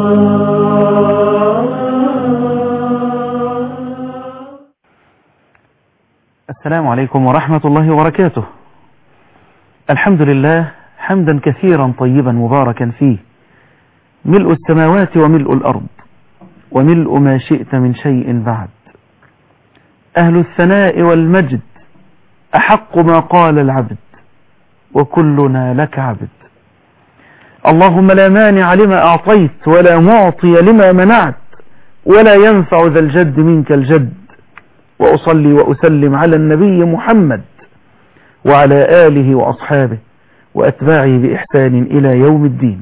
السلام عليكم ورحمة الله وبركاته الحمد لله حمدا كثيرا طيبا مباركا فيه ملء السماوات وملء الأرض وملء ما شئت من شيء بعد أهل الثناء والمجد أحق ما قال العبد وكلنا لك عبد اللهم لا مانع لما أعطيت ولا معطي لما منعت ولا ينفع ذا الجد منك الجد وأصلي وأسلم على النبي محمد وعلى آله وأصحابه وأتباعه بإحسان إلى يوم الدين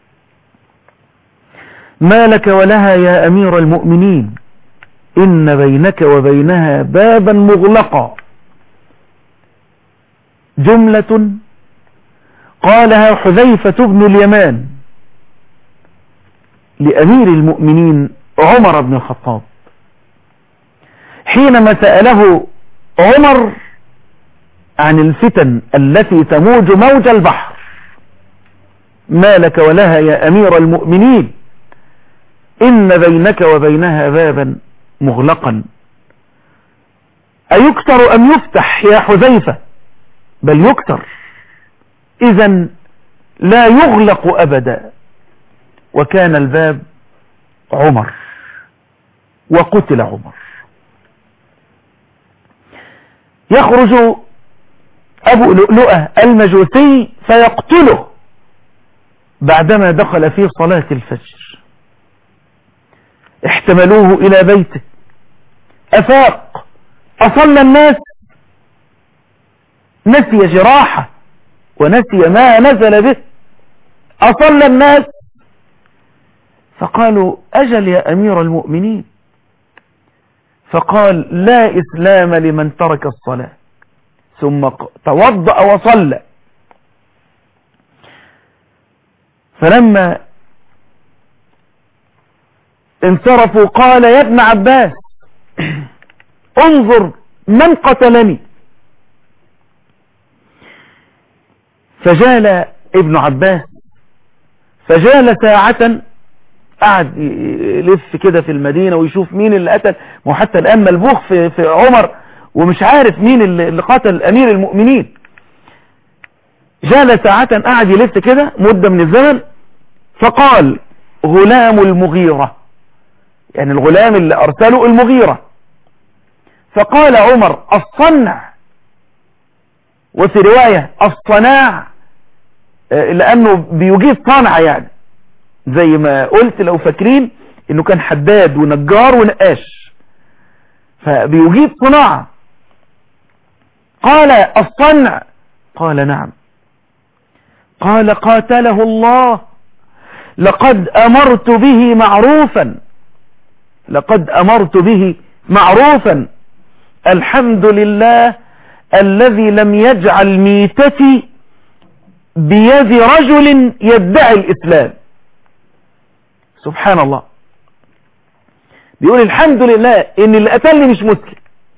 ما لك ولها يا أمير المؤمنين إن بينك وبينها بابا مغلقا جملة قالها حذيفة بن اليمان لأمير المؤمنين عمر بن الخطاب حينما سأله عمر عن الفتن التي تموج موج البحر ما لك ولها يا أمير المؤمنين إن بينك وبينها بابا مغلقا أيكتر أم يفتح يا حذيفة بل يكتر إذا لا يغلق أبدا وكان الباب عمر وقتل عمر يخرج أبو لؤلؤة المجوسي فيقتله بعدما دخل في صلاة الفجر احتملوه إلى بيته أفاق أصلى الناس نسي جراحة ونسي ما نزل به أصلى الناس فقالوا أجل يا أمير المؤمنين فقال لا إسلام لمن ترك الصلاة ثم توضأ وصلى فلما انصرفوا قال يا ابن عباس انظر من قتلني فجال ابن عباس فجال ساعة قعد يلف كده في المدينة ويشوف مين اللي قتل وحتى الآن ملبوخ في, في عمر ومش عارف مين اللي قتل أمير المؤمنين جال ساعة قعد يلف كده مدة من الزمن فقال غلام المغيرة يعني الغلام اللي أرسله المغيرة فقال عمر الصنع وفي رواية الصناع لأنه بيجيب صنع يعني زي ما قلت لو فاكرين انه كان حداد ونجار ونقاش فبيجيب صناعة قال الصنع قال نعم قال قاتله الله لقد أمرت به معروفا لقد أمرت به معروفا الحمد لله الذي لم يجعل ميتتي بيد رجل يدعي الإسلام سبحان الله بيقول الحمد لله ان اللي قتلني مش مسلم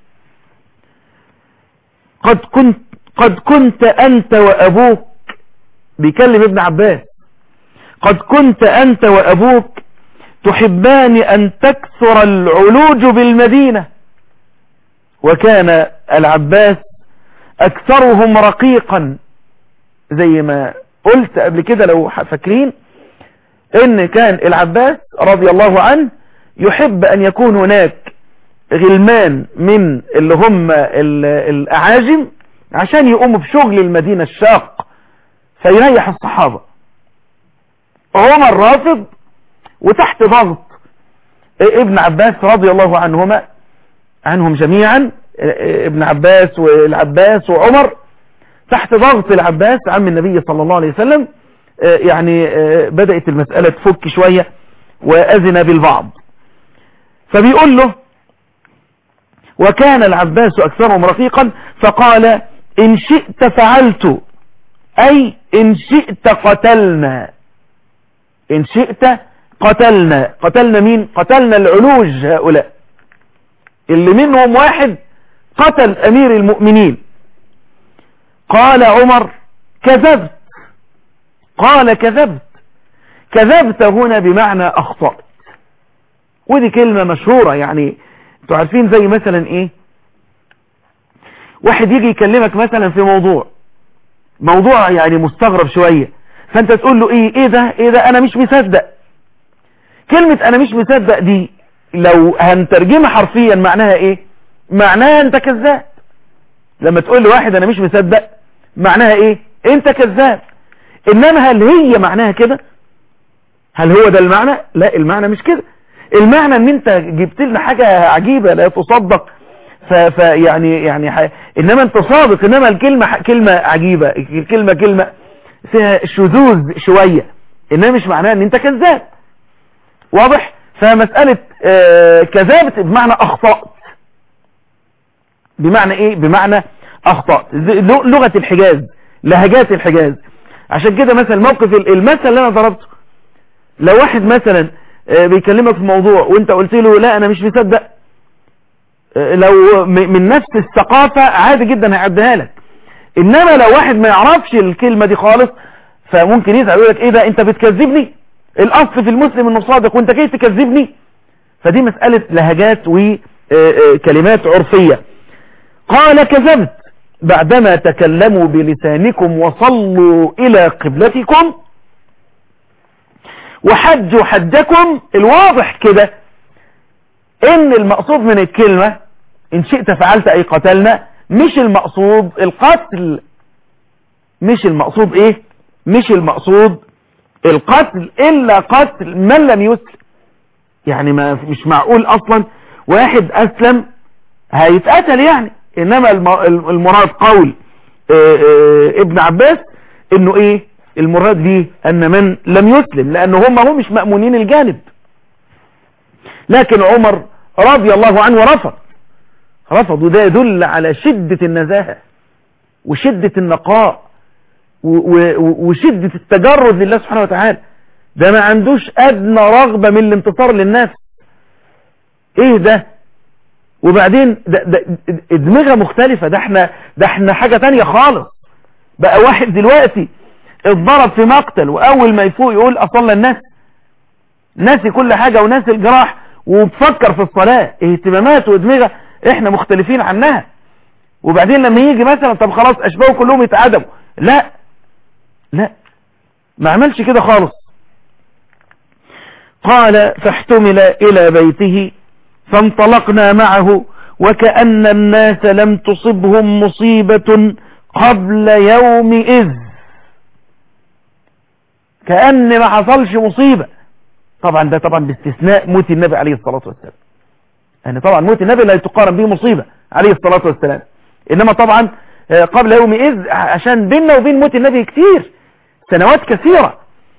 قد كنت قد كنت انت وابوك بيكلم ابن عباس قد كنت انت وابوك تحبان ان تكثر العلوج بالمدينة وكان العباس اكثرهم رقيقا زي ما قلت قبل كده لو فاكرين ان كان العباس رضي الله عنه يحب ان يكون هناك غلمان من اللي هم الاعاجم عشان يقوموا بشغل المدينة الشاق فيريح الصحابة عمر رافض وتحت ضغط ابن عباس رضي الله عنهما عنهم جميعا ابن عباس والعباس وعمر تحت ضغط العباس عم النبي صلى الله عليه وسلم يعني بدأت المسألة تفك شوية وأذن بالبعض فبيقول له وكان العباس أكثرهم رفيقا فقال إن شئت فعلت أي إن شئت قتلنا إن شئت قتلنا قتلنا مين قتلنا العلوج هؤلاء اللي منهم واحد قتل أمير المؤمنين قال عمر كذبت قال كذبت كذبت هنا بمعنى اخطأت ودي كلمة مشهورة يعني انتوا عارفين زي مثلا ايه واحد يجي يكلمك مثلا في موضوع موضوع يعني مستغرب شوية فانت تقول له ايه ايه ده ايه ده انا مش مصدق كلمة انا مش مصدق دي لو هنترجمها حرفيا معناها ايه معناها انت كذاب لما تقول لواحد انا مش مصدق معناها ايه انت كذاب انما هل هي معناها كده هل هو ده المعنى لا المعنى مش كده المعنى ان انت جبت لنا حاجة عجيبة لا تصدق فيعني يعني ح... انما انت صادق انما الكلمة ح... كلمة عجيبة الكلمة كلمة فيها شذوذ شوية انما مش معناها ان انت كذاب واضح فمسألة آه كذابة بمعنى اخطأت بمعنى ايه بمعنى اخطأت لغة الحجاز لهجات الحجاز عشان كده مثلا موقف المثل اللي انا ضربته لو واحد مثلا بيكلمك في موضوع وانت قلت له لا انا مش مصدق لو من نفس الثقافة عادي جدا هيعديها لك انما لو واحد ما يعرفش الكلمة دي خالص فممكن يزعل يقول لك ايه ده انت بتكذبني الاصل في المسلم انه صادق وانت كيف تكذبني فدي مسألة لهجات وكلمات عرفية قال كذبت بعدما تكلموا بلسانكم وصلوا الى قبلتكم وحجوا حجكم الواضح كده ان المقصود من الكلمة ان شئت فعلت اي قتلنا مش المقصود القتل مش المقصود ايه مش المقصود القتل الا قتل من لم يسلم يعني ما مش معقول اصلا واحد اسلم هيتقتل يعني انما المراد قول اه اه ابن عباس انه ايه المراد به ان من لم يسلم لان هم هم مش مأمونين الجانب لكن عمر رضي الله عنه رفض رفض وده يدل على شدة النزاهة وشدة النقاء وشدة التجرد لله سبحانه وتعالى ده ما عندوش ادنى رغبة من الانتصار للنفس ايه ده وبعدين ده, ده ادمغة مختلفة ده احنا ده احنا حاجة تانية خالص بقى واحد دلوقتي اتضرب في مقتل واول ما يفوق يقول اصلى الناس ناسي كل حاجة وناسي الجراح وبفكر في الصلاة اهتمامات وادمغة احنا مختلفين عنها وبعدين لما يجي مثلا طب خلاص اشباهه كلهم يتعدموا لا لا ما عملش كده خالص قال فاحتمل الى بيته فانطلقنا معه وكأن الناس لم تصبهم مصيبة قبل يوم إذ كأن ما حصلش مصيبة طبعا ده طبعا باستثناء موت النبي عليه الصلاة والسلام يعني طبعا موت النبي لا تقارن به مصيبة عليه الصلاة والسلام إنما طبعا قبل يوم إذ عشان بيننا وبين موت النبي كتير سنوات كثيرة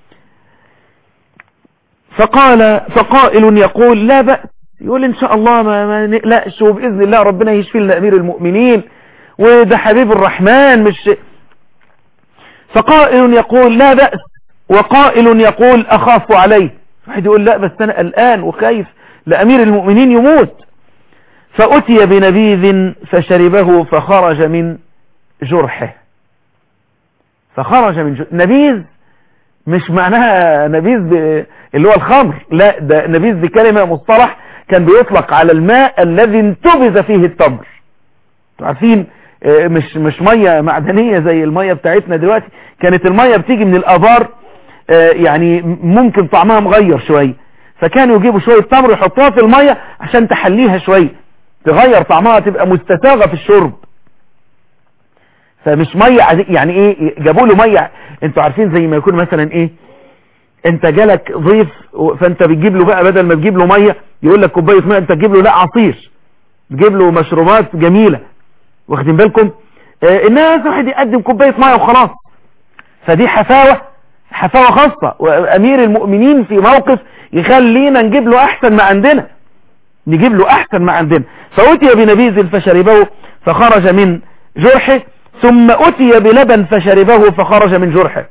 فقال فقائل يقول لا بأس يقول إن شاء الله ما, ما نقلقش وبإذن الله ربنا يشفي لنا أمير المؤمنين وده حبيب الرحمن مش فقائل يقول لا بأس وقائل يقول أخاف عليه واحد يقول لا بس أنا الآن وخايف لأمير المؤمنين يموت فأتي بنبيذ فشربه فخرج من جرحه فخرج من جرحه نبيذ مش معناها نبيذ اللي هو الخمر لا ده نبيذ دي كلمة مصطلح كان بيطلق على الماء الذي انتبذ فيه التمر عارفين مش مش مية معدنية زي المية بتاعتنا دلوقتي كانت المية بتيجي من الابار يعني ممكن طعمها مغير شوية فكانوا يجيبوا شوية تمر يحطوها في المية عشان تحليها شوية تغير طعمها تبقى مستساغة في الشرب فمش مية يعني ايه جابوا له مية انتوا عارفين زي ما يكون مثلا ايه انت جالك ضيف فانت بتجيب له بقى بدل ما تجيب له مية يقول لك كوباية مية انت تجيب له لا عصير تجيب له مشروبات جميلة واخدين بالكم اه الناس واحد يقدم كوباية مية وخلاص فدي حفاوة حفاوة خاصة وامير المؤمنين في موقف يخلينا نجيب له احسن ما عندنا نجيب له احسن ما عندنا فأتي بنبيذ فشربه فخرج من جرحه ثم أتي بلبن فشربه فخرج من جرحه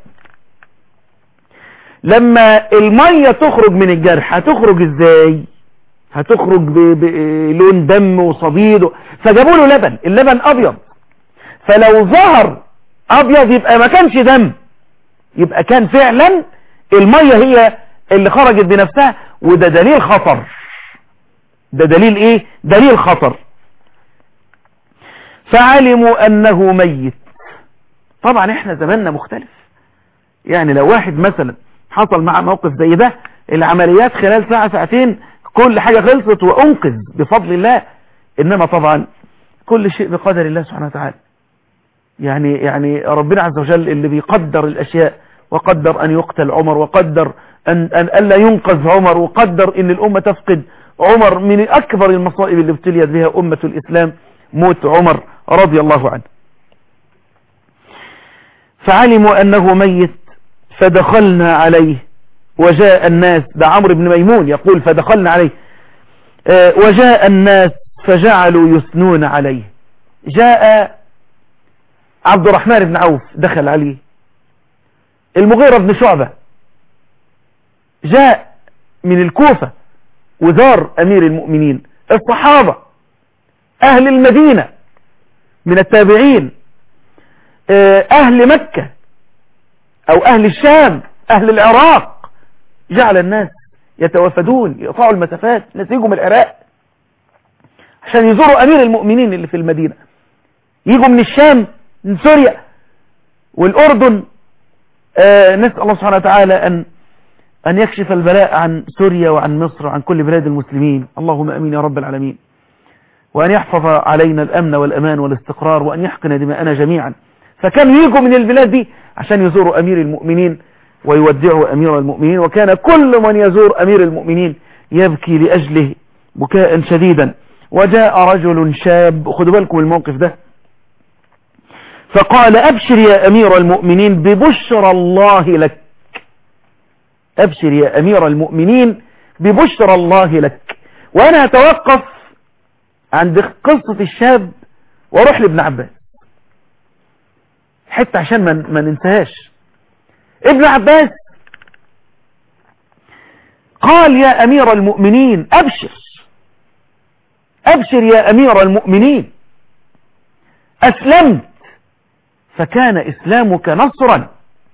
لما المية تخرج من الجرح هتخرج ازاي هتخرج بلون دم وصديد فجابوا له لبن اللبن ابيض فلو ظهر ابيض يبقى ما كانش دم يبقى كان فعلا المية هي اللي خرجت بنفسها وده دليل خطر ده دليل ايه دليل خطر فعلموا انه ميت طبعا احنا زماننا مختلف يعني لو واحد مثلا حصل مع موقف زي ده العمليات خلال ساعة ساعتين كل حاجة خلصت وانقذ بفضل الله انما طبعا كل شيء بقدر الله سبحانه وتعالى يعني يعني ربنا عز وجل اللي بيقدر الاشياء وقدر ان يقتل عمر وقدر ان ان الا ينقذ عمر وقدر ان الامه تفقد عمر من اكبر المصائب اللي ابتليت بها امه الاسلام موت عمر رضي الله عنه فعلموا انه ميت فدخلنا عليه وجاء الناس ده عمرو بن ميمون يقول فدخلنا عليه وجاء الناس فجعلوا يثنون عليه جاء عبد الرحمن بن عوف دخل عليه المغيرة بن شعبة جاء من الكوفة وزار أمير المؤمنين الصحابة أهل المدينة من التابعين أهل مكة أو أهل الشام أهل العراق جعل الناس يتوافدون يقطعوا المسافات الناس يجوا من العراق عشان يزوروا أمير المؤمنين اللي في المدينة يجوا من الشام من سوريا والأردن آه نسأل الله سبحانه وتعالى أن أن يكشف البلاء عن سوريا وعن مصر وعن كل بلاد المسلمين اللهم أمين يا رب العالمين وأن يحفظ علينا الأمن والأمان والاستقرار وأن يحقن دماءنا جميعا فكانوا يجوا من البلاد دي عشان يزوروا أمير المؤمنين ويودعوا أمير المؤمنين وكان كل من يزور أمير المؤمنين يبكي لأجله بكاء شديدا وجاء رجل شاب خدوا بالكم الموقف ده فقال أبشر يا أمير المؤمنين ببشر الله لك أبشر يا أمير المؤمنين ببشر الله لك وأنا أتوقف عند قصة الشاب واروح لابن عباس حتى عشان ما, ما ننساهاش ابن عباس قال يا أمير المؤمنين أبشر أبشر يا أمير المؤمنين أسلمت فكان إسلامك نصرا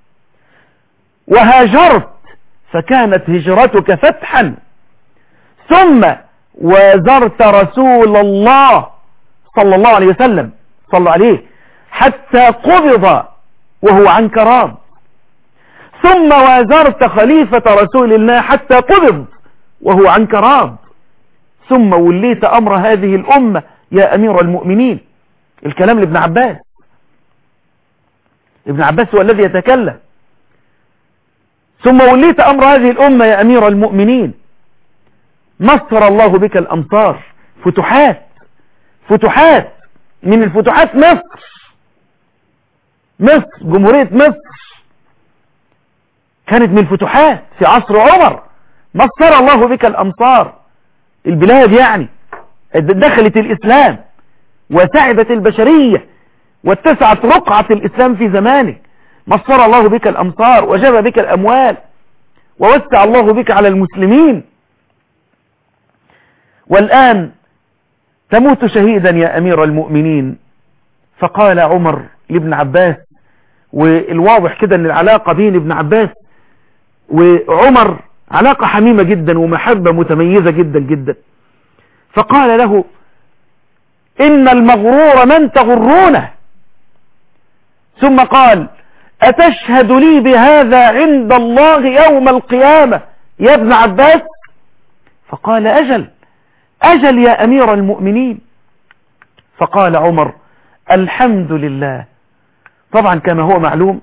وهاجرت فكانت هجرتك فتحا ثم وازرت رسول الله صلى الله عليه وسلم صلى عليه حتى قبض وهو عنك راض ثم وازرت خليفة رسول الله حتى قبض وهو عنك راض ثم وليت أمر هذه الأمة يا أمير المؤمنين الكلام لابن عباس ابن عباس هو الذي يتكلم ثم وليت أمر هذه الأمة يا أمير المؤمنين نصر الله بك الأمصار فتوحات فتوحات من الفتوحات مصر مصر جمهورية مصر كانت من الفتوحات في عصر عمر نصر الله بك الأمصار البلاد يعني دخلت الإسلام وسعدت البشرية واتسعت رقعة الإسلام في زمانك مصر الله بك الأمصار وجب بك الأموال ووسع الله بك على المسلمين والآن تموت شهيدا يا أمير المؤمنين فقال عمر لابن عباس والواضح كده ان العلاقة بين ابن عباس وعمر علاقة حميمة جدا ومحبة متميزة جدا جدا فقال له إن المغرور من تغرونه ثم قال أتشهد لي بهذا عند الله يوم القيامة يا ابن عباس فقال أجل أجل يا أمير المؤمنين فقال عمر الحمد لله طبعا كما هو معلوم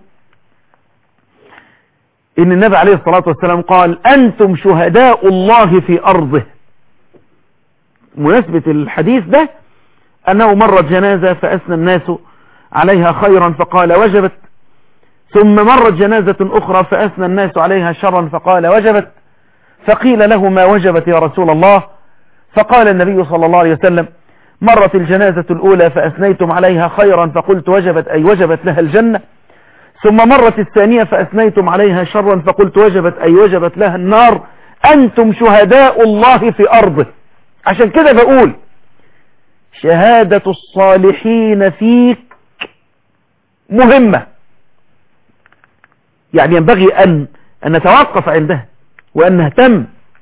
ان النبي عليه الصلاة والسلام قال انتم شهداء الله في ارضه مناسبة الحديث ده انه مرت جنازة فاثنى الناس عليها خيرا فقال وجبت ثم مرت جنازة اخرى فاثنى الناس عليها شرا فقال وجبت فقيل له ما وجبت يا رسول الله فقال النبي صلى الله عليه وسلم مرت الجنازة الأولى فأثنيتم عليها خيرا فقلت وجبت أي وجبت لها الجنة ثم مرت الثانية فأثنيتم عليها شرا فقلت وجبت أي وجبت لها النار أنتم شهداء الله في أرضه عشان كده بقول شهادة الصالحين فيك مهمة يعني ينبغي أن أن نتوقف عندها وأن نهتم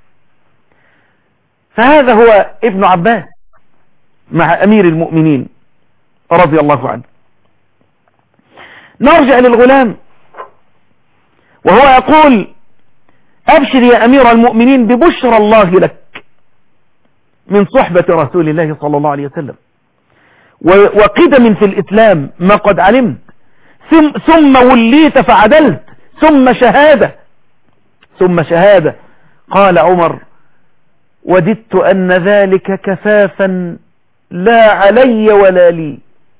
فهذا هو ابن عباس مع أمير المؤمنين رضي الله عنه نرجع للغلام وهو يقول أبشر يا أمير المؤمنين ببشرى الله لك من صحبة رسول الله صلى الله عليه وسلم وقدم في الإسلام ما قد علمت ثم وليت فعدلت ثم شهادة ثم شهادة قال عمر وددت أن ذلك كفافا لا علي ولا لي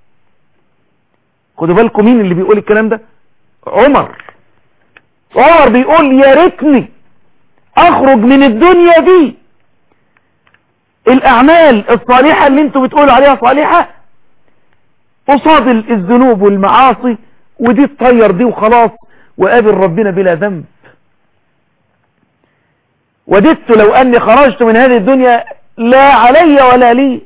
خدوا بالكم مين اللي بيقول الكلام ده عمر عمر بيقول يا ريتني اخرج من الدنيا دي الاعمال الصالحة اللي انتوا بتقولوا عليها صالحة قصاد الذنوب والمعاصي ودي تطير دي وخلاص وقابل ربنا بلا ذنب وددت لو اني خرجت من هذه الدنيا لا علي ولا لي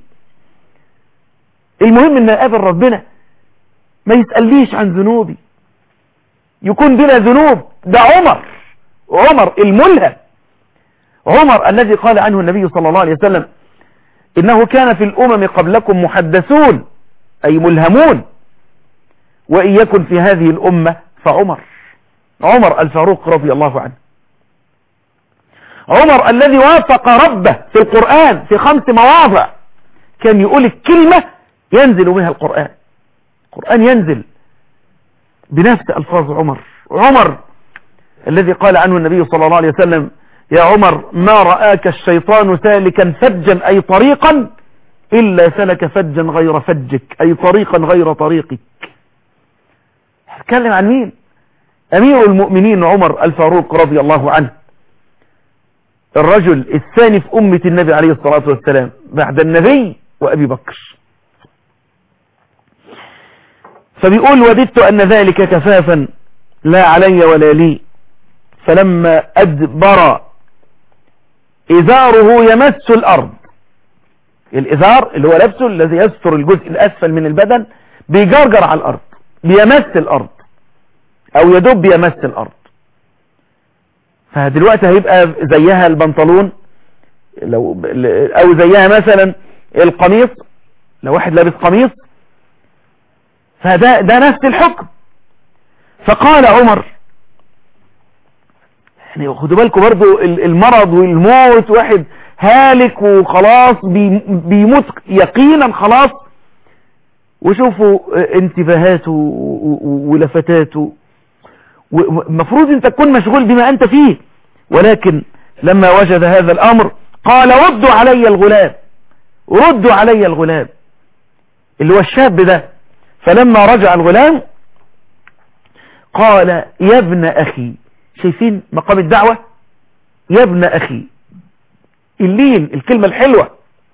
المهم ان اقابل ربنا ما يسألنيش عن ذنوبي يكون بلا ذنوب ده عمر عمر الملهم عمر الذي قال عنه النبي صلى الله عليه وسلم إنه كان في الأمم قبلكم محدثون أي ملهمون وإن يكن في هذه الأمة فعمر عمر الفاروق رضي الله عنه عمر الذي وافق ربه في القرآن في خمس مواضع كان يقول الكلمة ينزل بها القرآن القرآن ينزل بنفس ألفاظ عمر عمر الذي قال عنه النبي صلى الله عليه وسلم يا عمر ما رآك الشيطان سالكا فجا أي طريقا إلا سلك فجا غير فجك أي طريقا غير طريقك اتكلم عن مين أمير المؤمنين عمر الفاروق رضي الله عنه الرجل الثاني في أمة النبي عليه الصلاة والسلام بعد النبي وأبي بكر فبيقول وددت أن ذلك كفافا لا علي ولا لي فلما أدبر إزاره يمس الأرض الإزار اللي هو لبسه الذي يستر الجزء الأسفل من البدن بيجرجر على الأرض بيمس الأرض أو يدب يمس الأرض فدلوقتي هيبقى زيها البنطلون لو أو زيها مثلا القميص لو واحد لابس قميص فده ده نفس الحكم فقال عمر يعني خدوا بالكم برضو المرض والموت واحد هالك وخلاص بيموت يقينا خلاص وشوفوا انتباهاته ولفتاته المفروض انت تكون مشغول بما انت فيه ولكن لما وجد هذا الامر قال ردوا علي الغلام ردوا علي الغلام اللي هو الشاب ده فلما رجع الغلام قال يا ابن أخي شايفين مقام الدعوة يا ابن أخي اللين الكلمة الحلوة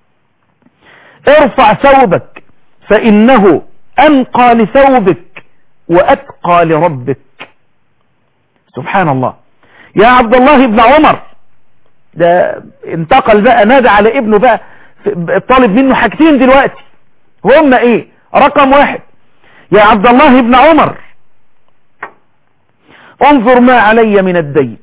ارفع ثوبك فإنه أنقى لثوبك وأتقى لربك سبحان الله يا عبد الله ابن عمر ده انتقل بقى نادى على ابنه بقى طالب منه حاجتين دلوقتي هم ايه رقم واحد يا عبد الله بن عمر انظر ما علي من الدين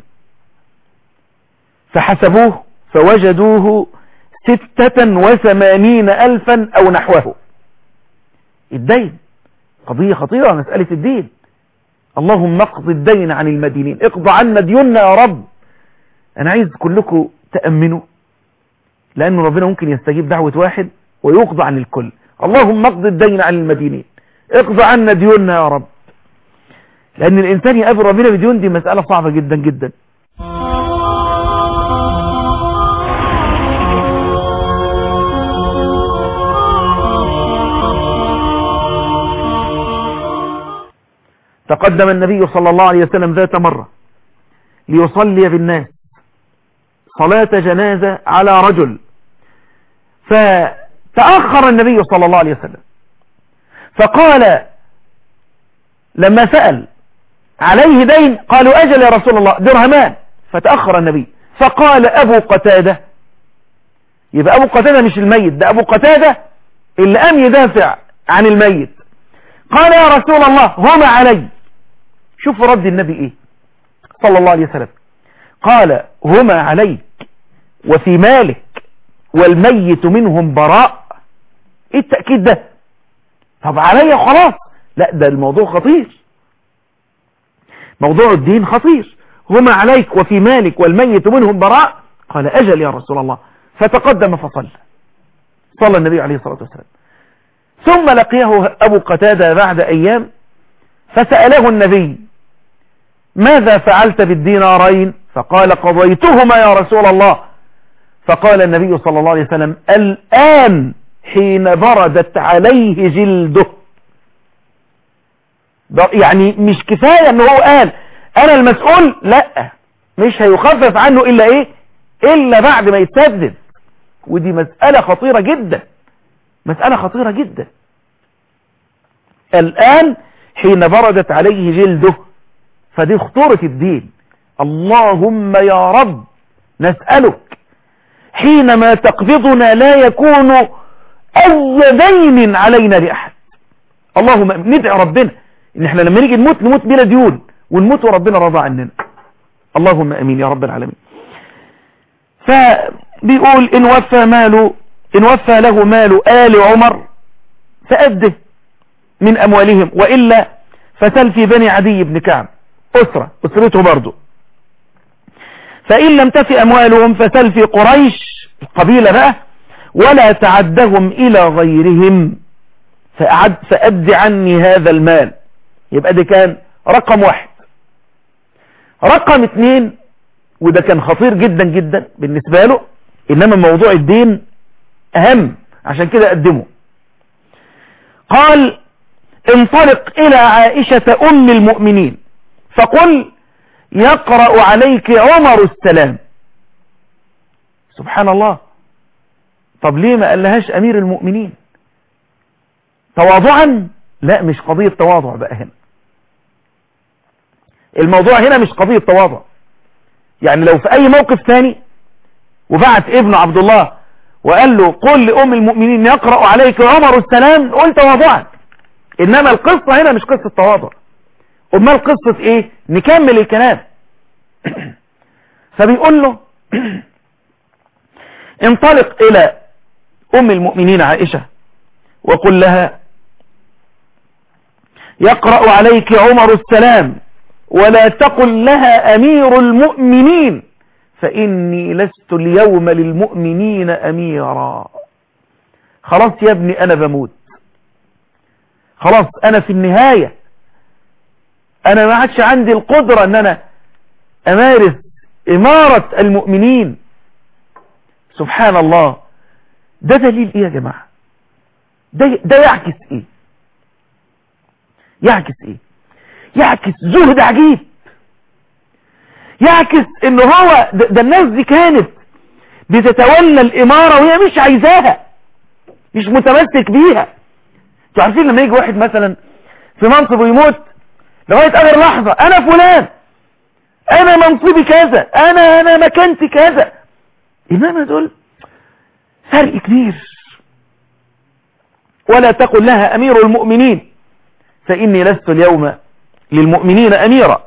فحسبوه فوجدوه ستة وثمانين ألفا أو نحوه الدين قضية خطيرة مسألة الدين اللهم اقض الدين عن المدينين اقض عنا ديوننا يا رب أنا عايز كلكم تأمنوا لأن ربنا ممكن يستجيب دعوة واحد ويقضى عن الكل اللهم اقض الدين عن المدينين اقضى عنا ديوننا يا رب لأن الإنسان يقابل ربنا بديون دي مسألة صعبة جدا جدا تقدم النبي صلى الله عليه وسلم ذات مرة ليصلي بالناس صلاة جنازة على رجل فتأخر النبي صلى الله عليه وسلم فقال لما سأل عليه دين قالوا أجل يا رسول الله درهمان فتأخر النبي فقال أبو قتادة يبقى أبو قتادة مش الميت ده أبو قتادة اللي قام يدافع عن الميت قال يا رسول الله هما علي شوفوا رد النبي ايه صلى الله عليه وسلم قال هما عليك وفي مالك والميت منهم براء ايه التأكيد ده طب عليا خلاص لا ده الموضوع خطير موضوع الدين خطير هما عليك وفي مالك والميت منهم براء قال أجل يا رسول الله فتقدم فصلى صلى النبي عليه الصلاة والسلام ثم لقيه أبو قتادة بعد أيام فسأله النبي ماذا فعلت بالدينارين فقال قضيتهما يا رسول الله فقال النبي صلى الله عليه وسلم الآن حين بردت عليه جلده يعني مش كفاية ان هو قال انا المسؤول لا مش هيخفف عنه الا ايه الا بعد ما يتسدد ودي مسألة خطيرة جدا مسألة خطيرة جدا الآن حين بردت عليه جلده فدي خطورة الدين اللهم يا رب نسألك حينما تقبضنا لا يكون أي دين علينا لأحد اللهم ندعي ربنا ان احنا لما نيجي نموت نموت بلا ديون ونموت وربنا رضى عننا اللهم امين يا رب العالمين فبيقول ان وفى ماله ان وفى له مال آل عمر فأده من أموالهم وإلا فسل في بني عدي بن كعب أسرة أسرته برضه فإن لم تف أموالهم فسل في قريش القبيلة بقى ولا تعدهم إلى غيرهم فأعد فأد عني هذا المال يبقى ده كان رقم واحد رقم اثنين وده كان خطير جدا جدا بالنسبة له إنما موضوع الدين أهم عشان كده قدمه قال انطلق إلى عائشة أم المؤمنين فقل يقرأ عليك عمر السلام سبحان الله طب ليه ما قالهاش أمير المؤمنين تواضعا لا مش قضية تواضع بقى هنا الموضوع هنا مش قضية تواضع يعني لو في أي موقف ثاني وبعت ابن عبد الله وقال له قل لأم المؤمنين يقرأ عليك عمر السلام قلت تواضعا إنما القصة هنا مش قصة تواضع امال قصة ايه نكمل الكلام فبيقول له انطلق الى ام المؤمنين عائشة وقل لها يقرأ عليك عمر السلام ولا تقل لها امير المؤمنين فاني لست اليوم للمؤمنين اميرا خلاص يا ابني انا بموت خلاص انا في النهاية انا ما عادش عندي القدرة ان انا امارس امارة المؤمنين سبحان الله ده دليل ايه يا جماعة ده, ده يعكس ايه يعكس ايه يعكس زهد عجيب يعكس ان هو ده, ده الناس دي كانت بتتولى الامارة وهي مش عايزاها مش متمسك بيها انتوا عارفين لما يجي واحد مثلا في منصب ويموت لغاية اخر لحظة انا فلان انا منصبي كذا انا انا مكانتي كذا انما دول فرق كبير ولا تقل لها امير المؤمنين فاني لست اليوم للمؤمنين اميرا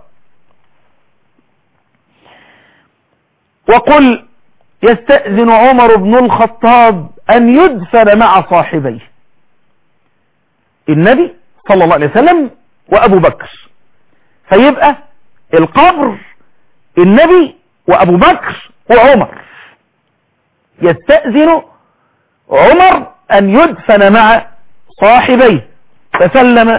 وقل يستأذن عمر بن الخطاب ان يدفن مع صاحبيه النبي صلى الله عليه وسلم وابو بكر فيبقى القبر النبي وابو بكر وعمر يستأذن عمر ان يدفن مع صاحبيه فسلم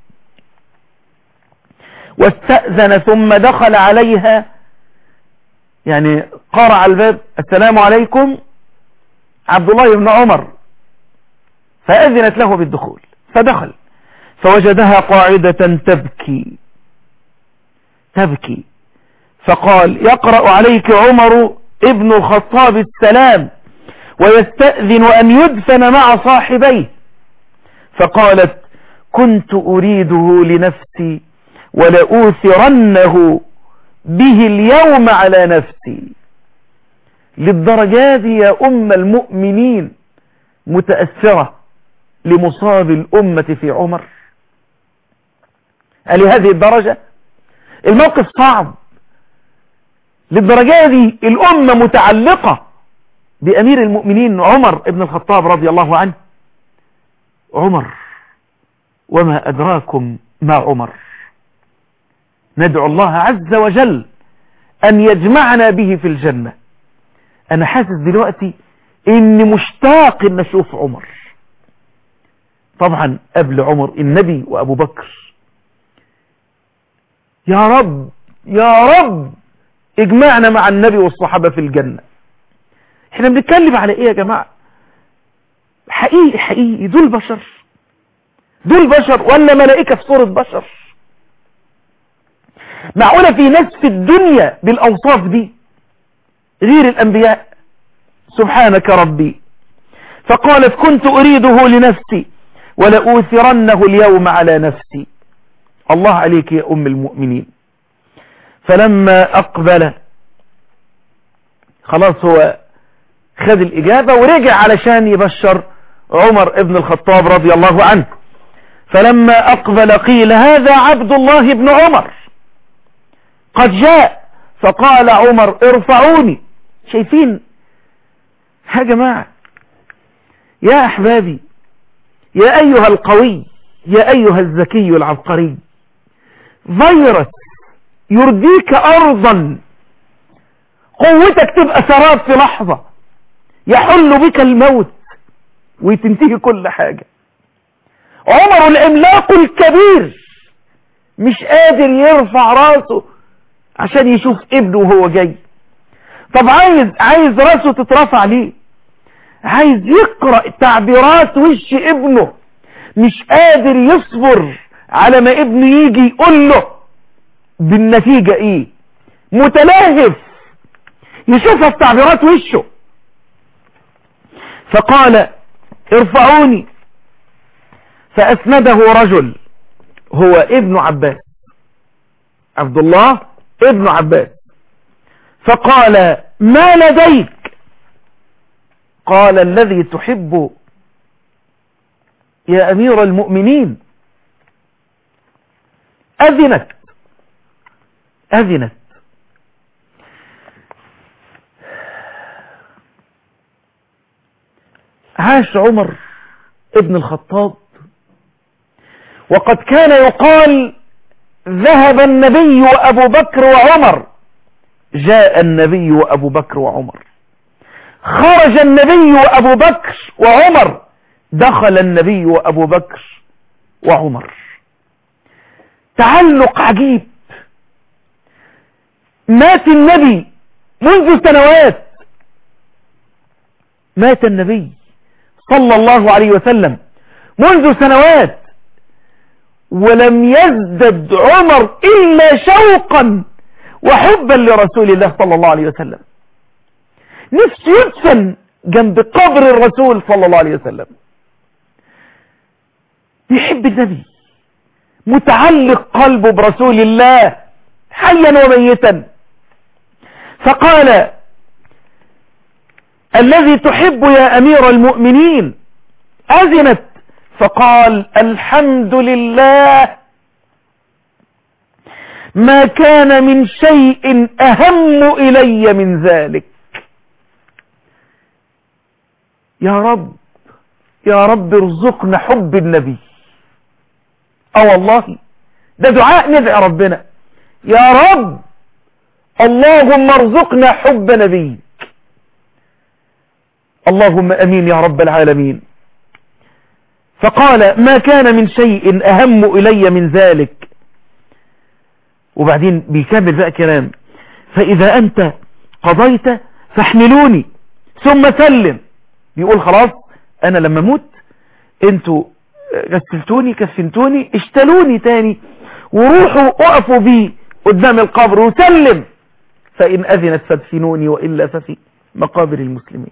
واستأذن ثم دخل عليها يعني قرع الباب السلام عليكم عبد الله بن عمر فأذنت له بالدخول فدخل فوجدها قاعدة تبكي تبكي فقال يقرأ عليك عمر ابن الخطاب السلام ويستأذن أن يدفن مع صاحبيه فقالت كنت أريده لنفسي ولأوثرنه به اليوم على نفسي للدرجات يا أم المؤمنين متأثرة لمصاب الأمة في عمر لهذه الدرجة الموقف صعب للدرجة دي الأمة متعلقة بأمير المؤمنين عمر ابن الخطاب رضي الله عنه عمر وما أدراكم ما عمر ندعو الله عز وجل أن يجمعنا به في الجنة أنا حاسس دلوقتي إني مشتاق إن أشوف عمر طبعا قبل عمر النبي وأبو بكر يا رب يا رب اجمعنا مع النبي والصحابة في الجنة احنا بنتكلم على ايه يا جماعة حقيقي حقيقي دول بشر دول بشر ولا ملائكة في صورة بشر معقولة في ناس في الدنيا بالأوصاف دي غير الأنبياء سبحانك ربي فقالت كنت أريده لنفسي ولأوثرنه اليوم على نفسي الله عليك يا أم المؤمنين فلما أقبل خلاص هو خد الإجابة ورجع علشان يبشر عمر ابن الخطاب رضي الله عنه فلما أقبل قيل هذا عبد الله بن عمر قد جاء فقال عمر ارفعوني شايفين يا جماعة يا أحبابي يا أيها القوي يا أيها الذكي العبقري فيروس يرديك أرضا قوتك تبقى سراب في لحظة يحل بك الموت وتنتهي كل حاجة عمر العملاق الكبير مش قادر يرفع راسه عشان يشوف ابنه وهو جاي طب عايز عايز راسه تترفع ليه عايز يقرأ تعبيرات وش ابنه مش قادر يصبر على ما ابنه يجي يقول له بالنتيجة ايه متلهف يشوفها في تعبيرات وشه فقال ارفعوني فأسنده رجل هو ابن عباس عبد الله ابن عباس فقال ما لديك قال الذي تحب يا أمير المؤمنين أذنت أذنت عاش عمر ابن الخطاب وقد كان يقال ذهب النبي وأبو بكر وعمر جاء النبي وأبو بكر وعمر خرج النبي وأبو بكر وعمر دخل النبي وأبو بكر وعمر تعلق عجيب مات النبي منذ سنوات مات النبي صلى الله عليه وسلم منذ سنوات ولم يزدد عمر إلا شوقا وحبا لرسول الله صلى الله عليه وسلم نفسه يدفن جنب قبر الرسول صلى الله عليه وسلم يحب النبي متعلق قلبه برسول الله حيا وميتا فقال الذي تحب يا أمير المؤمنين أذنت فقال الحمد لله ما كان من شيء أهم إلي من ذلك يا رب يا رب ارزقنا حب النبي اه والله ده دعاء ندعي ربنا يا رب اللهم ارزقنا حب نبيك اللهم امين يا رب العالمين فقال ما كان من شيء اهم الي من ذلك وبعدين بيكمل بقى كلام فاذا انت قضيت فاحملوني ثم سلم بيقول خلاص انا لما اموت انتوا غسلتوني كفنتوني اشتلوني تاني وروحوا اقفوا بي قدام القبر وسلم فإن أذنت فادفنوني وإلا ففي مقابر المسلمين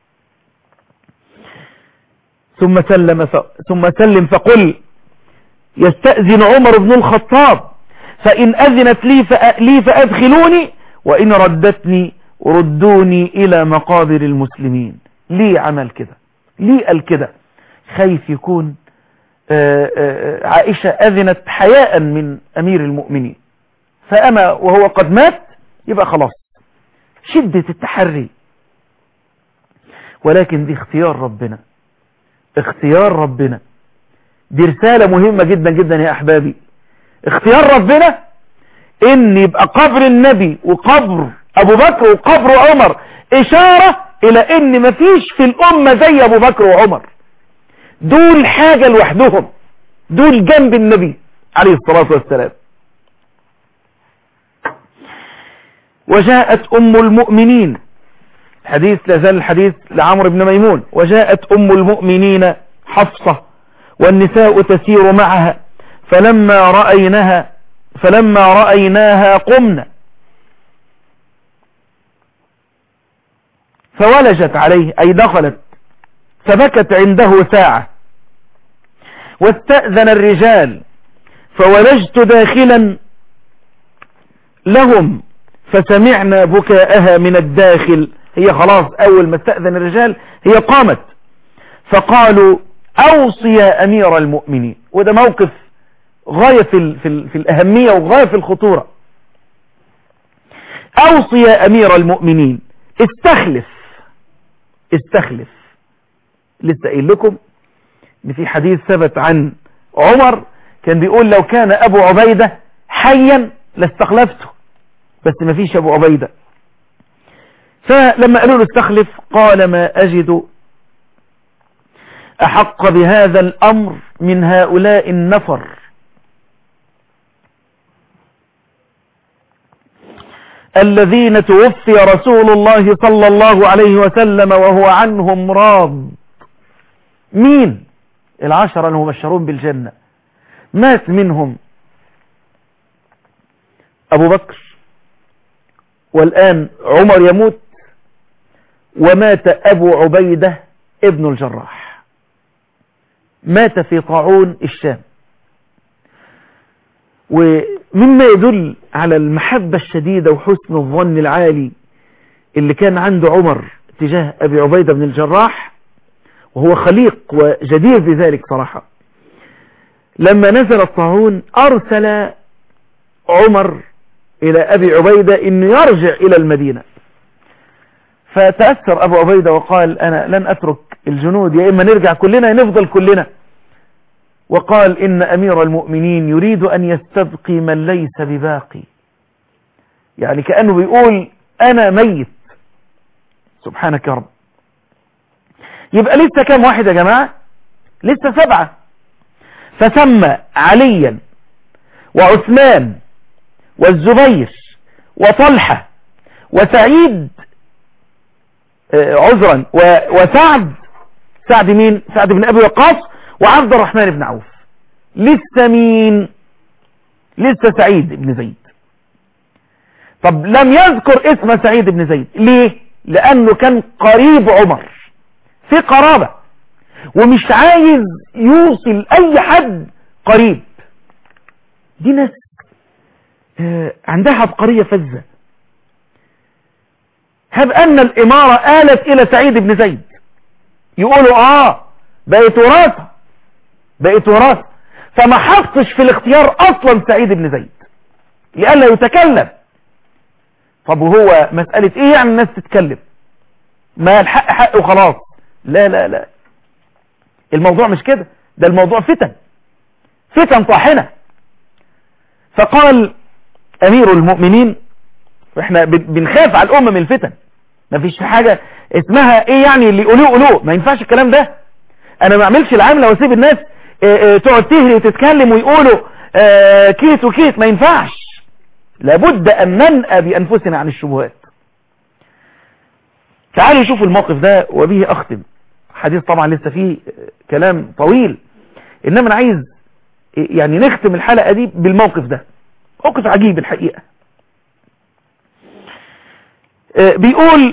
ثم سلم ف... ثم سلم فقل يستأذن عمر بن الخطاب فإن أذنت لي, ف... لي فأدخلوني وإن ردتني ردوني إلى مقابر المسلمين ليه عمل كده ليه قال كده خايف يكون آآ آآ عائشة أذنت حياء من أمير المؤمنين فأما وهو قد مات يبقى خلاص شدة التحري ولكن دي اختيار ربنا اختيار ربنا دي رسالة مهمة جدا جدا يا أحبابي اختيار ربنا ان يبقى قبر النبي وقبر ابو بكر وقبر عمر اشارة الى ان مفيش في الامة زي ابو بكر وعمر دول حاجة لوحدهم دول جنب النبي عليه الصلاة والسلام وجاءت ام المؤمنين حديث لازال الحديث لعمر بن ميمون وجاءت ام المؤمنين حفصة والنساء تسير معها فلما رأينها فلما رأيناها قمنا فولجت عليه أي دخلت فبكت عنده ساعة واستأذن الرجال فولجت داخلا لهم فسمعنا بكاءها من الداخل هي خلاص أول ما استأذن الرجال هي قامت فقالوا أوصي يا أمير المؤمنين وده موقف غاية في, ال في, ال في الأهمية وغاية في الخطورة أوصي يا أمير المؤمنين استخلف استخلف لسه قايل لكم ان في حديث ثبت عن عمر كان بيقول لو كان أبو عبيدة حيا لاستخلفته بس ما فيش أبو عبيدة فلما قالوا له استخلف قال ما أجد أحق بهذا الأمر من هؤلاء النفر الذين توفي رسول الله صلى الله عليه وسلم وهو عنهم راض مين العشرة المبشرون بالجنة مات منهم أبو بكر والآن عمر يموت ومات أبو عبيدة ابن الجراح مات في طاعون الشام ومما يدل على المحبة الشديدة وحسن الظن العالي اللي كان عند عمر تجاه أبي عبيدة بن الجراح وهو خليق وجدير بذلك صراحة لما نزل الطاعون أرسل عمر إلى أبي عبيدة أنه يرجع إلى المدينة فتأثر أبو عبيدة وقال أنا لن أترك الجنود يا إما نرجع كلنا نفضل كلنا وقال إن أمير المؤمنين يريد أن يستبقي من ليس بباقي يعني كأنه بيقول أنا ميت سبحانك يا رب يبقى لسه كام واحد يا جماعة لسه سبعة فسمى عليا وعثمان والزبير وطلحة وسعيد عذرا وسعد سعد مين سعد بن أبي وقاص وعبد الرحمن بن عوف لسه مين لسه سعيد بن زيد طب لم يذكر اسم سعيد بن زيد ليه لأنه كان قريب عمر في قرابة ومش عايز يوصل أي حد قريب دي ناس عندها عبقرية فزة هب أن الإمارة آلت إلى سعيد بن زيد يقولوا آه بقت وراثة بقت وراثة فما حطش في الاختيار أصلا سعيد بن زيد لألا يتكلم طب وهو مسألة إيه يعني الناس تتكلم ما الحق حق وخلاص لا لا لا الموضوع مش كده ده الموضوع فتن فتن طاحنة فقال أمير المؤمنين واحنا بنخاف على الأمة من الفتن ما فيش حاجة اسمها ايه يعني اللي يقولوه قولوه ما ينفعش الكلام ده انا ما اعملش العاملة واسيب الناس اه اه تقعد تهري وتتكلم ويقولوا اه كيس وكيس ما ينفعش لابد ان ننأى بانفسنا عن الشبهات تعالوا شوفوا الموقف ده وبه اختم حديث طبعا لسه فيه كلام طويل انما انا عايز يعني نختم الحلقة دي بالموقف ده موقف عجيب الحقيقة بيقول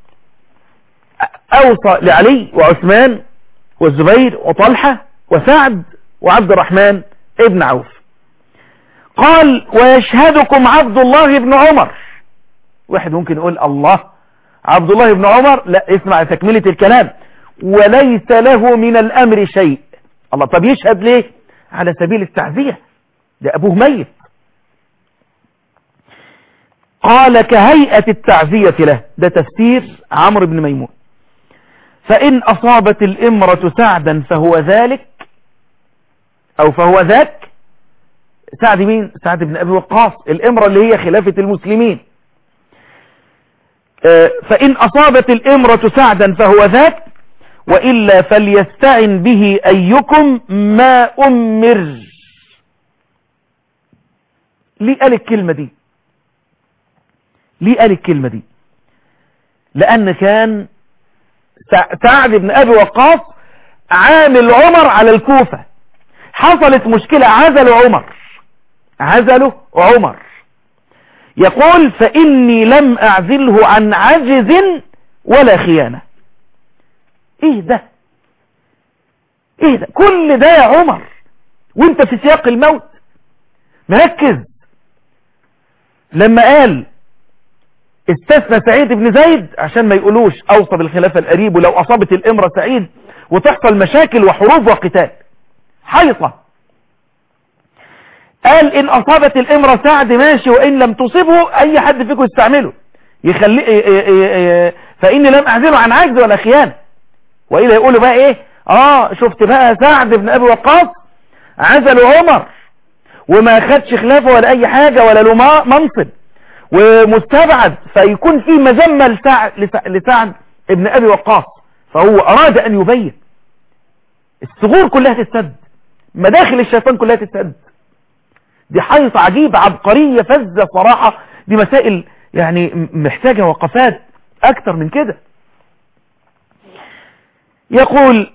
اوصى لعلي وعثمان والزبير وطلحة وسعد وعبد الرحمن ابن عوف قال ويشهدكم عبد الله بن عمر واحد ممكن يقول الله عبد الله بن عمر لا اسمع تكملة الكلام وليس له من الامر شيء الله طب يشهد ليه على سبيل التعزية ده ابوه ميت قال كهيئة التعزية له ده تفسير عمرو بن ميمون فإن أصابت الإمرة سعدا فهو ذلك أو فهو ذاك سعد مين سعد بن أبي وقاص الإمرة اللي هي خلافة المسلمين فإن أصابت الإمرة سعدا فهو ذاك وإلا فليستعن به أيكم ما أمر ليه قال الكلمة دي ليه قال الكلمة دي لأن كان سعد بن أبي وقاص عامل عمر على الكوفة حصلت مشكلة عزلوا عمر عزلوا عمر يقول فإني لم أعزله عن عجز ولا خيانة ايه ده ايه ده كل ده يا عمر وانت في سياق الموت مركز لما قال استثنى سعيد بن زيد عشان ما يقولوش اوصى بالخلافة القريب ولو اصابت الامرة سعيد وتحصل مشاكل وحروب وقتال حيطة قال ان اصابت الامرة سعد ماشي وان لم تصيبه اي حد فيكم يستعمله يخلي فاني لم اعزله عن عجز ولا خيانة وإلا يقولوا بقى ايه اه شفت بقى سعد بن ابي وقاص عزلوا عمر وما خدش خلافه ولا اي حاجة ولا له منصب ومستبعد فيكون في مذمة لسعد, لسعد ابن ابي وقاص فهو اراد ان يبين الثغور كلها تتسد مداخل الشيطان كلها تتسد دي حيطة عجيبة عبقرية فزة صراحة دي مسائل يعني محتاجة وقفات اكتر من كده يقول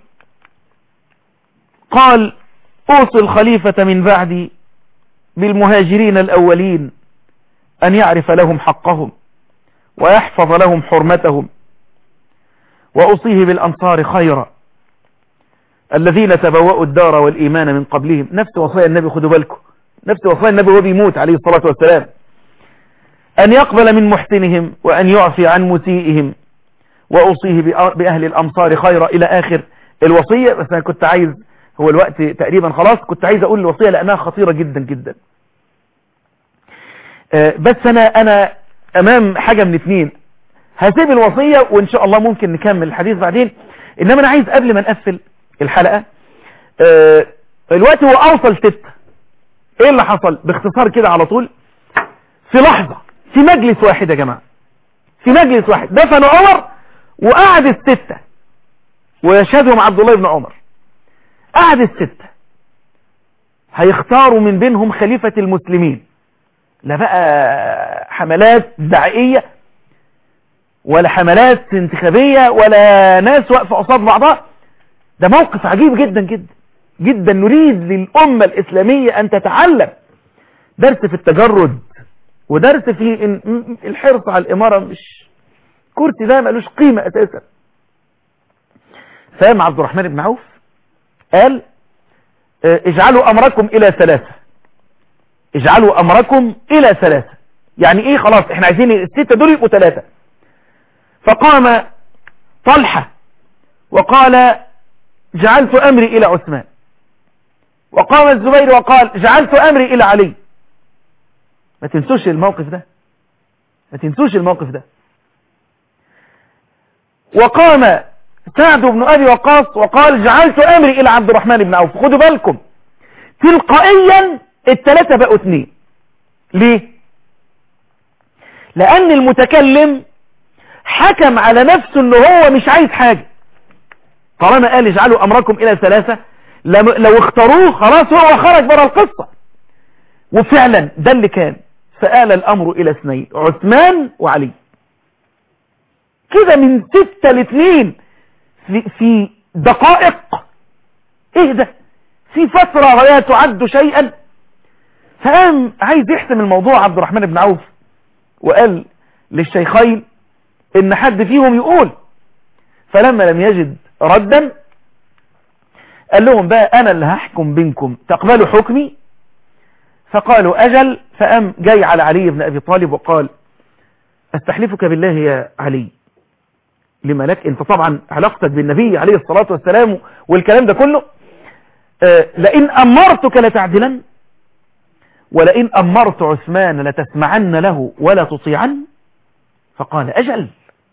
قال اوصي الخليفة من بعدي بالمهاجرين الاولين ان يعرف لهم حقهم ويحفظ لهم حرمتهم واوصيه بالانصار خيرا الذين تبوأوا الدار والايمان من قبلهم نفس وصايا النبي خدوا بالكم نفس وصايا النبي وهو بيموت عليه الصلاة والسلام ان يقبل من محسنهم وان يعفي عن مسيئهم وأوصيه بأهل الأمصار خيرا إلى آخر الوصية بس أنا كنت عايز هو الوقت تقريبا خلاص كنت عايز أقول الوصية لأنها خطيرة جدا جدا بس أنا أنا أمام حاجة من اثنين هسيب الوصية وإن شاء الله ممكن نكمل الحديث بعدين إنما أنا عايز قبل ما نقفل الحلقة الوقت هو أوصل ستة إيه اللي حصل باختصار كده على طول في لحظة في مجلس واحد يا جماعة في مجلس واحد دفن عمر وقعد الستة ويشهدهم عبد الله بن عمر قعد الستة هيختاروا من بينهم خليفة المسلمين لا بقى حملات دعائية ولا حملات انتخابية ولا ناس واقفة قصاد بعضها ده موقف عجيب جدا جدا جدا نريد للأمة الإسلامية أن تتعلم درس في التجرد ودرس في الحرص على الإمارة مش كرسي ده ملوش قيمة اساسا فاهم عبد الرحمن بن عوف قال اجعلوا امركم الى ثلاثة اجعلوا امركم الى ثلاثة يعني ايه خلاص احنا عايزين الستة دول يبقوا ثلاثة فقام طلحة وقال جعلت امري الى عثمان وقام الزبير وقال جعلت امري الى علي ما تنسوش الموقف ده ما تنسوش الموقف ده وقام سعد بن أبي وقاص وقال جعلت أمري إلى عبد الرحمن بن عوف خدوا بالكم تلقائيا الثلاثة بقوا اثنين ليه لأن المتكلم حكم على نفسه انه هو مش عايز حاجة طالما قال اجعلوا أمركم إلى ثلاثة لو اختاروه خلاص هو خرج بره القصة وفعلا ده اللي كان فآل الأمر إلى اثنين عثمان وعلي كده من ستة لاثنين في, في دقائق ايه ده في فترة لا تعد شيئا فقام عايز يحسم الموضوع عبد الرحمن بن عوف وقال للشيخين ان حد فيهم يقول فلما لم يجد ردا قال لهم بقى انا اللي هحكم بينكم تقبلوا حكمي فقالوا اجل فقام جاي على علي بن ابي طالب وقال استحلفك بالله يا علي لما لك انت طبعا علاقتك بالنبي عليه الصلاة والسلام والكلام ده كله آه لئن امرتك لتعدلن ولئن أمرت عثمان لتسمعن له ولا تطيعن فقال أجل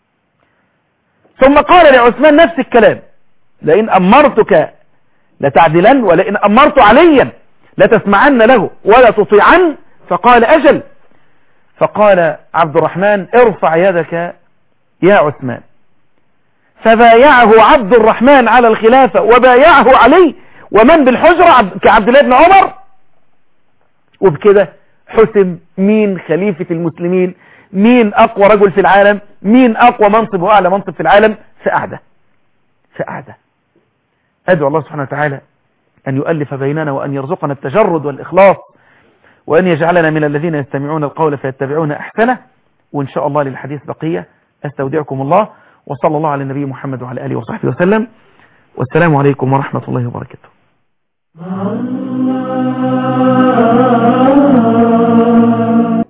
ثم قال لعثمان نفس الكلام لئن أمرتك لتعدلن ولئن أمرت عليا لتسمعن له ولا تطيعن فقال أجل فقال عبد الرحمن ارفع يدك يا عثمان فبايعه عبد الرحمن على الخلافة وبايعه علي ومن بالحجرة كعبد الله بن عمر وبكده حسم مين خليفة المسلمين مين أقوى رجل في العالم مين أقوى منصب وأعلى منصب في العالم في قعدة في قعدة أدعو الله سبحانه وتعالى أن يؤلف بيننا وأن يرزقنا التجرد والإخلاص وأن يجعلنا من الذين يستمعون القول فيتبعون أحسنه وإن شاء الله للحديث بقية أستودعكم الله وصلى الله على النبي محمد وعلى آله وصحبه وسلم والسلام عليكم ورحمة الله وبركاته